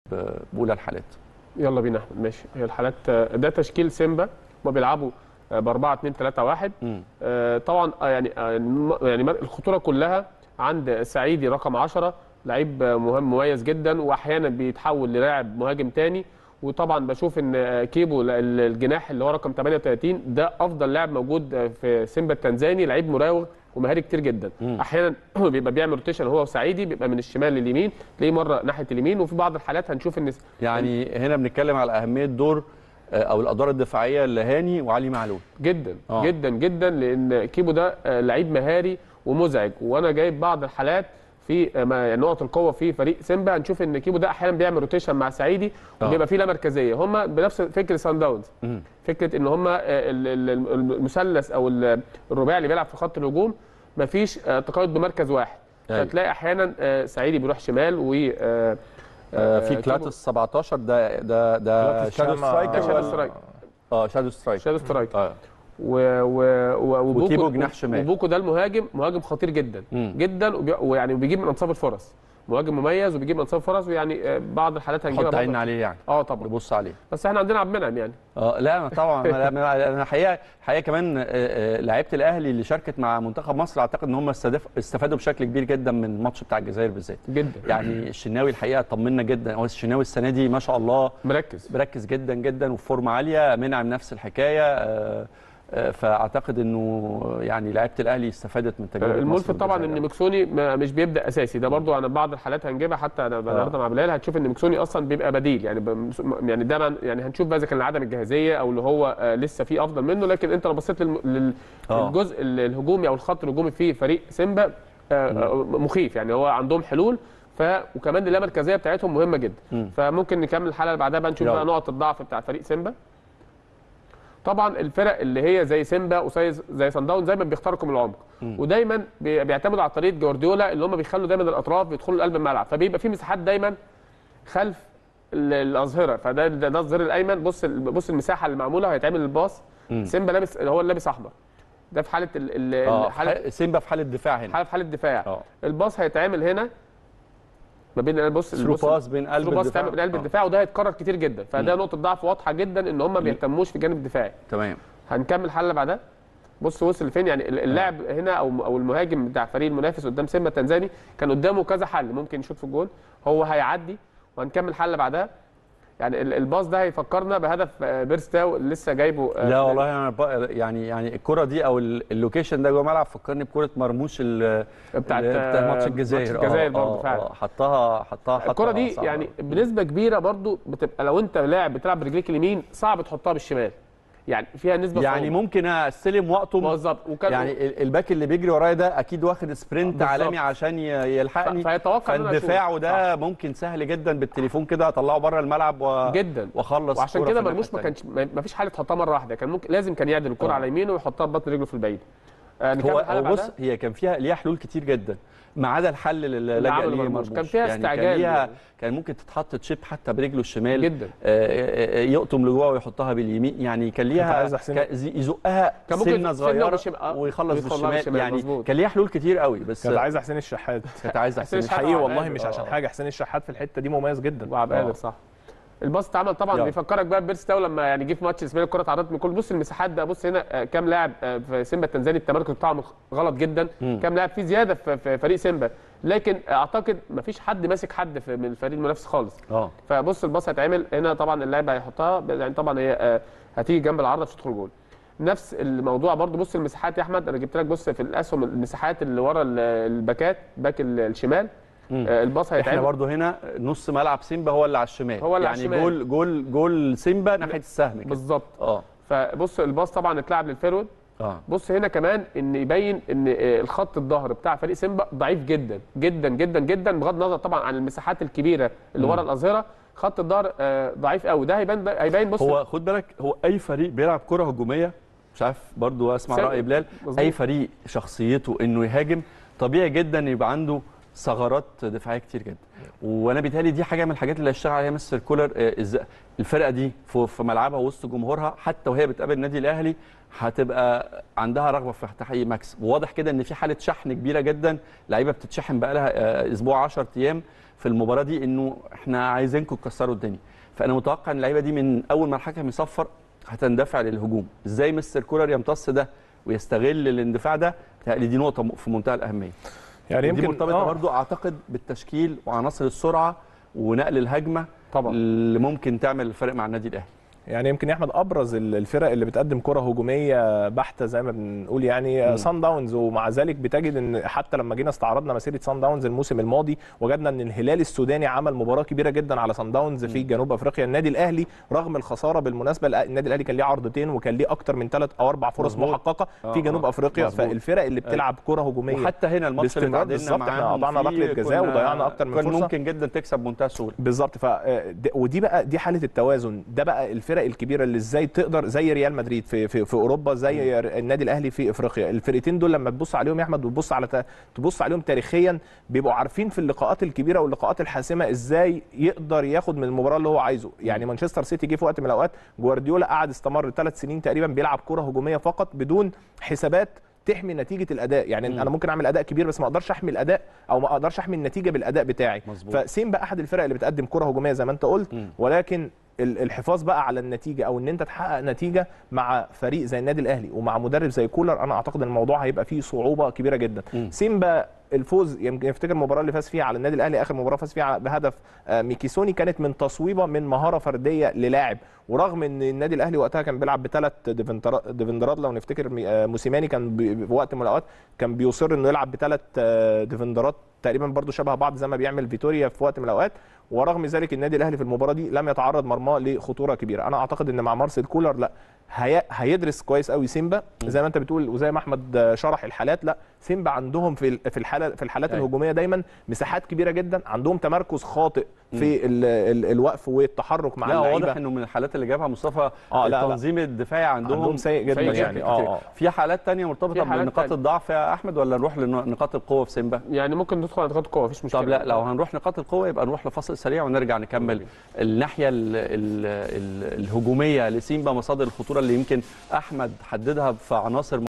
باولى الحالات يلا بينا احمد ماشي هي الحالات آه، ده تشكيل سيمبا هما بيلعبوا ب 4 2 3 1 مم. آه، طبعا آه، يعني آه، الم- يعني مر- الخطوره كلها عند سعيدي رقم 10 لعيب آه، مهم مميز جدا واحيانا بيتحول للاعب مهاجم تاني وطبعا بشوف ان آه، كيبو ال- ال- الجناح اللي هو رقم 38 ده افضل لاعب موجود آه، في سيمبا التنزاني لعيب مراوغ ومهاري كتير جدا مم. احيانا بيبقى بيعمل روتيشن هو وسعيدي بيبقى من الشمال لليمين تلاقيه مره ناحيه اليمين وفي بعض الحالات هنشوف ان يعني هنا بنتكلم على اهميه دور آه، او الادوار الدفاعيه لهاني وعلي معلول جدا آه. آه. جدا جدا لان كيبو ده آه، لعيب مهاري ومزعج وانا جايب بعض الحالات في آه، ما- يعني نقط القوه في فريق سيمبا هنشوف ان كيبو ده احيانا بيعمل روتيشن مع سعيدي آه. وبيبقى فيه لا مركزيه هم بنفس فكره سان داونز مم. فكره ان هم المثلث او ال- الرباعي اللي بيلعب في خط الهجوم مفيش آه، تقيد بمركز واحد أيوة. فتلاقي احيانا آه، سعيدي بيروح شمال و آه، آه، في كيبو- كلاتس 17 ده ده ده كلاتس شادو كان مع- سترايكر ده شادو ولا- سترايك. اه شادو سترايكر شادو سترايك اه و و و وبوكو وكيبو جناح شمال. وبوكو ده المهاجم مهاجم خطير جدا مم. جدا وبي... ويعني وبيجيب من انصاف الفرص مهاجم مميز وبيجيب من انصاف الفرص ويعني آه، بعض الحالات هنجيبها حط عيننا برضه. عليه يعني اه طبعا نبص عليه بس احنا عندنا عبد المنعم يعني اه لا طبعا أنا- انا انا حقيقه حقيقه كمان آه، آه، لعيبه الاهلي اللي شاركت مع منتخب مصر اعتقد ان هم استدف- استفادوا بشكل كبير جدا من الماتش بتاع الجزائر بالذات جدا يعني الشناوي الحقيقه طمنا جدا هو الشناوي السنه دي ما شاء الله مركز مركز جدا جدا وفي فورمه عاليه منعم نفس الحكايه آه، آه، فاعتقد انه يعني لعيبه الاهلي استفادت من تجربه الملفت مصر طبعا والجزائر. ان مكسوني ما- مش بيبدا اساسي ده برضو انا بعض الحالات هنجيبها حتى انا النهارده مع بلال هتشوف ان مكسوني اصلا بيبقى بديل يعني ب- يعني ده مع- يعني هنشوف بقى اذا كان عدم الجاهزيه او اللي هو آه، لسه في افضل منه لكن انت لو بصيت للم- لل- آه. للجزء ال- الهجومي او الخط الهجومي في فريق سيمبا آه، آه، مخيف يعني هو عندهم حلول ف وكمان اللامركزيه بتاعتهم مهمه جدا مم. فممكن نكمل الحلقه اللي بعدها بقى نشوف يلا. بقى نقط الضعف بتاع فريق سيمبا طبعا الفرق اللي هي زي سيمبا وزي زي صن داونز دايما بيخترقوا من العمق ودايما بي- بيعتمدوا على طريقه جوارديولا اللي هم بيخلوا دايما الاطراف بيدخلوا قلب الملعب فبيبقى في مساحات دايما خلف ال- الاظهره فده ده, ده الظهير الايمن بص ال- بص المساحه اللي معموله هيتعمل الباص سيمبا لابس هو اللي لابس احمر ده في حاله ال- ال- اه حاله ح- سيمبا في حاله دفاع هنا حاله في حاله دفاع اه الباص هيتعمل هنا ما بين بص ثرو البص- باس بين قلب ثرو باس الدفاع تعمل من قلب آه. الدفاع وده هيتكرر كتير جدا فده نقطه ضعف واضحه جدا ان هم ما بيهتموش في الجانب الدفاعي تمام هنكمل الحلقه اللي بعدها بص وصل لفين يعني ال- اللاعب هنا او او المهاجم بتاع فريق المنافس قدام سيمبا التنزاني كان قدامه كذا حل ممكن يشوط في الجول هو هيعدي وهنكمل الحلقه اللي بعدها يعني ال- الباص ده هيفكرنا بهدف آه، بيرستاو اللي لسه جايبه آه، لا في- والله انا ب- يعني يعني الكره دي او ال- اللوكيشن ده جوه الملعب فكرني بكره مرموش ال- بتاعت ال- بتاع ماتش آه، الجزائر ماتش الجزائر آه، برضه آه، فعلا. آه، حطها حطها حطها الكره دي صعبة. يعني بنسبه كبيره برضو بتبقى لو انت لاعب بتلعب برجليك اليمين صعب تحطها بالشمال يعني فيها نسبه يعني صعوبة. ممكن استلم وقته بالظبط وكان يعني ال- الباك اللي بيجري ورايا ده اكيد واخد سبرنت بالظبط. عالمي عشان ي- يلحقني ف- فيتوقع إن أنا أشوط. فالدفاع ده ممكن سهل جدا بالتليفون كده اطلعه بره الملعب و... جدا واخلص وعشان الكرة كده في مرموش ما الناحية كانش ما ما فيش حاله تحطها مره واحده كان ممكن لازم كان يعدل الكره آه. على يمينه ويحطها ببطن رجله في البعيد آه هو نكمل الحلقة هو بص بعدها. هي كان فيها ليها حلول كتير جدا ما عدا الحل اللي اللي لجأ عمله ليه مرموش. مرموش كان فيها يعني استعجال كان ليها يعني. كان ممكن تتحط تشيب حتى برجله الشمال جدا. آه، آه، آه، يقطم لجوه ويحطها باليمين يعني كان ليها عايز أحسن- كان زي- يزقها كان ممكن سنه سنة صغيره بالشمال، آه، ويخلص ويدخل لها بالشمال بالشمال، يعني مظبوط. كان ليها حلول كتير قوي بس كانت عايزه حسين الشحات كانت عايزه حسين حسين الشحات حقيقي وعبد والله القادر. مش عشان آه. حاجه حسين الشحات في الحته دي مميز جدا وعبد القادر آه. صح الباص اتعمل طبعا يلا. بيفكرك بقى بيرستاو لما يعني جه في ماتش الاسماعيلي الكره اتعرضت من كل بص المساحات ده بص هنا آه، كام لاعب آه، في سيمبا التنزاني التمركز بتاعهم غلط جدا كام لاعب في زياده في في فريق سيمبا لكن اعتقد ما فيش حد ماسك حد في من الفريق المنافس خالص اه فبص الباص هيتعمل هنا طبعا اللاعب هيحطها يعني طبعا هي آه، هتيجي جنب العارضه مش هتدخل جول نفس الموضوع برضو بص المساحات يا احمد انا جبت لك بص في الاسهم المساحات اللي ورا ال- الباكات باك ال- الشمال آه، الباص احنا هيتعمل برضو هنا نص ملعب سيمبا هو اللي على الشمال هو اللي على يعني الشمال. جول جول جول سيمبا ناحيه السهم كده بالظبط اه فبص الباص طبعا اتلعب للفيرود اه بص هنا كمان ان يبين ان آه، الخط الظهر بتاع فريق سيمبا ضعيف جدا جدا جدا جدا بغض النظر طبعا عن المساحات الكبيره اللي ورا الاظهره خط الظهر آه، ضعيف قوي ده هيبان هيبين بص هو خد بالك هو اي فريق بيلعب كره هجوميه مش عارف برضو اسمع سام- راي بلال مظبوط. اي فريق شخصيته انه يهاجم طبيعي جدا يبقى عنده ثغرات دفاعيه كتير جدا وانا بيتهيألي دي حاجه من الحاجات اللي هيشتغل عليها مستر كولر آه، إز- الفرقه دي في في ملعبها وسط جمهورها حتى وهي بتقابل النادي الاهلي هتبقى عندها رغبه في تحقيق مكسب وواضح كده ان في حاله شحن كبيره جدا لعيبه بتتشحن بقى لها آه، اسبوع 10 ايام في المباراه دي انه احنا عايزينكم تكسروا الدنيا فانا متوقع ان اللعيبه دي من اول ما الحكم يصفر هتندفع للهجوم ازاي مستر كولر يمتص ده ويستغل الاندفاع ده بتهيألي دي نقطه في منتهى الاهميه يعني دي يمكن مرتبطه آه. برضو اعتقد بالتشكيل وعناصر السرعه ونقل الهجمه طبعا. اللي ممكن تعمل الفرق مع النادي الاهلي يعني يمكن يا احمد ابرز ال- الفرق اللي بتقدم كره هجوميه بحته زي ما بنقول يعني سان داونز ومع ذلك بتجد ان حتى لما جينا استعرضنا مسيره سان داونز الموسم الماضي وجدنا ان الهلال السوداني عمل مباراه كبيره جدا على سان داونز في جنوب افريقيا النادي الاهلي رغم الخساره بالمناسبه الأ- النادي الاهلي كان ليه عرضتين وكان ليه اكتر من ثلاث او اربع فرص مظبوط. محققه آه، في جنوب آه. افريقيا مظبوط. فالفرق اللي بتلعب كره هجوميه وحتى هنا الماتش اللي باستمرار تعادلنا بالظبط، احنا معاهم قطعنا فيه ركلة جزاء كنا- وضيعنا أكتر من كان فرصة. ممكن جدا تكسب بمنتهى السهوله بالظبط ف د- ودي بقى دي حاله التوازن ده بقى الفرق الكبيره اللي ازاي تقدر زي ريال مدريد في في, في اوروبا زي النادي الاهلي في افريقيا الفرقتين دول لما تبص عليهم يا احمد وتبص على ت- تبص عليهم تاريخيا بيبقوا عارفين في اللقاءات الكبيره واللقاءات الحاسمه ازاي يقدر ياخد من المباراه اللي هو عايزه يعني مانشستر سيتي جه في وقت من الاوقات جوارديولا قعد استمر ثلاث سنين تقريبا بيلعب كره هجوميه فقط بدون حسابات تحمي نتيجه الاداء يعني مم. انا ممكن اعمل اداء كبير بس ما اقدرش احمي الاداء او ما اقدرش احمي النتيجه بالاداء بتاعي مظبوط. فسيمبا احد الفرق اللي بتقدم كره هجوميه زي ما انت قلت مم. ولكن ال- الحفاظ بقى على النتيجه او ان انت تحقق نتيجه مع فريق زي النادي الاهلي ومع مدرب زي كولر انا اعتقد ان الموضوع هيبقى فيه صعوبه كبيره جدا مم. سيمبا الفوز يمكن يفتكر المباراه اللي فاز فيها على النادي الاهلي اخر مباراه فاز فيها بهدف آه، ميكيسوني كانت من تصويبه من مهاره فرديه للاعب ورغم ان النادي الاهلي وقتها كان بيلعب بثلاث ديفندرات ديفندرات لو نفتكر مي- آه، موسيماني كان بي- في وقت من الاوقات كان بيصر انه يلعب بثلاث آه، ديفندرات تقريبا برضو شبه بعض زي ما بيعمل فيتوريا في وقت من الاوقات ورغم ذلك النادي الاهلي في المباراه دي لم يتعرض مرماه لخطوره كبيره انا اعتقد ان مع مارسيل كولر لا هي... هيدرس كويس قوي سيمبا زي ما انت بتقول وزي ما احمد شرح الحالات لا سيمبا عندهم في ال- في الحاله في الحالات أيوة. الهجوميه دايما مساحات كبيره جدا عندهم تمركز خاطئ في ال... ال... الوقف والتحرك مع لا اللعيبه واضح انه من الحالات اللي جابها مصطفى آه، لا، لا. التنظيم الدفاعي عندهم, عندهم سيء جدا سيء يعني جداً. اه اه في حالات تانية مرتبطه في حالات بنقاط تانية. الضعف يا احمد ولا نروح لنقاط القوه في سيمبا يعني ممكن ندخل على نقاط القوه مفيش مشكله طب لا لو هنروح نقاط القوه يبقى نروح لفاصل سريع ونرجع نكمل الناحيه ال ال ال الهجوميه لسيمبا مصادر الخطوره اللي يمكن احمد حددها في عناصر